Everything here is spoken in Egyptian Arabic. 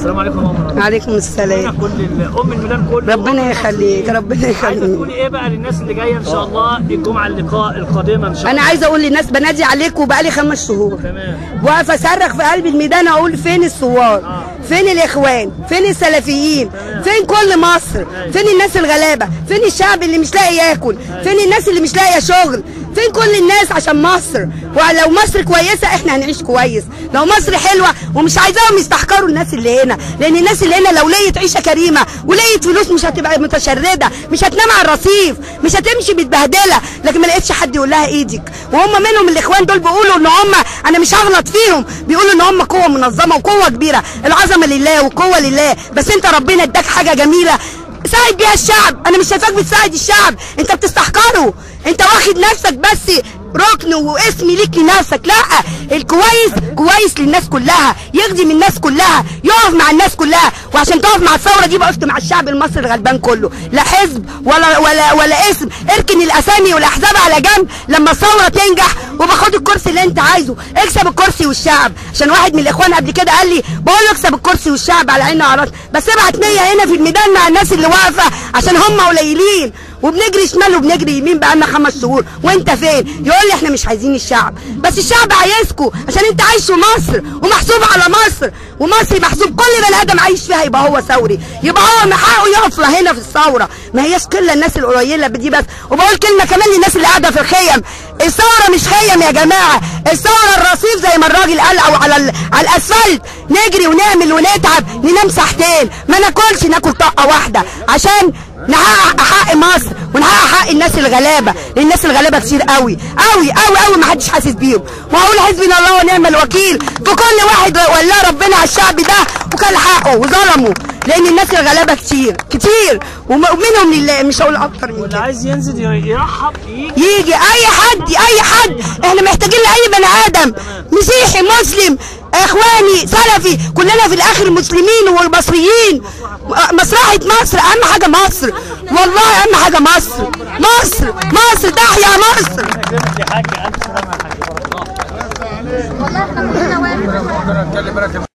السلام عليكم يا ماما عليكم السلام كل ال- ام الميلان كله ربنا يخليك ربنا عايزه يخليك تقولي ايه بقى للناس اللي جايه ان شاء الله الجمعه اللقاء القادمه ان شاء الله انا عايزه اقول للناس بنادي عليكم بقالي خمس شهور تمام واقفه اصرخ في قلب الميدان اقول فين الثوار فين الاخوان فين السلفيين فين كل مصر فين الناس الغلابه فين الشعب اللي مش لاقي ياكل فين الناس اللي مش لاقيه شغل فين كل الناس عشان مصر ولو مصر كويسه احنا هنعيش كويس لو مصر حلوه ومش عايزاهم يستحقروا الناس اللي هنا لان الناس اللي هنا لو لقيت عيشه كريمه ولقيت فلوس مش هتبقى متشرده مش هتنام على الرصيف مش هتمشي متبهدله لكن ما لقيتش حد يقول لها ايدك وهم منهم الاخوان دول بيقولوا ان هم انا مش هغلط فيهم بيقولوا ان هم قوه منظمه وقوه كبيره العظمه لله والقوه لله بس انت ربنا اداك حاجه جميله ساعد بيها الشعب انا مش شايفاك بتساعد الشعب انت بتستحقره انت واخد نفسك بس ركن واسم ليك لنفسك لا الكويس كويس للناس كلها يخدم الناس كلها يقف مع الناس كلها وعشان تقف مع الثوره دي وقفت مع الشعب المصري الغلبان كله لا حزب ولا ولا ولا اسم اركن الاسامي والاحزاب على جنب لما الثوره تنجح وباخد الكرسي اللي انت عايزه اكسب الكرسي والشعب عشان واحد من الاخوان قبل كده قال لي بقول له اكسب الكرسي والشعب على عيننا وعلى راسنا بس ابعت 100 هنا في الميدان مع الناس اللي واقفه عشان هم قليلين وبنجري شمال وبنجري يمين بقالنا خمس شهور وانت فين يقول لي احنا مش عايزين الشعب بس الشعب عايزكم عشان انت عايش في مصر ومحسوب على مصر ومصر محسوب كل بني ادم عايش فيها يبقى هو ثوري يبقى هو من حقه يقف هنا في الثوره ما هياش قله الناس القليله دي بس وبقول كلمه كمان للناس اللي قاعده في الخيم الثوره مش خيم يا جماعه الثوره الرصيف زي ما الراجل قال او على ال- على الاسفلت نجري ونعمل ونتعب ننام ساعتين ما ناكلش ناكل طاقه واحده عشان نحقق حق مصر ونحقق حق الناس الغلابه لان الناس الغلابه كتير قوي قوي قوي قوي ما حدش حاسس بيهم واقول حسبنا الله ونعم الوكيل في كل واحد ولاه ربنا على الشعب ده وكان حقه وظلمه لان الناس الغلابه كتير كتير وم- ومنهم لله مش هقول اكتر من واللي كده عايز ينزل يرحب يجي يجي اي حد اي حد احنا محتاجين لاي بني ادم مسيحي مسلم اخواني سلفي كلنا في الاخر مسلمين والمصريين مصلحه مصر اهم حاجه مصر والله اهم حاجه مصر مصر مصر تحيا مصر يكرمك يا حاج الف سلامه يا حاج والله احنا كلنا واحد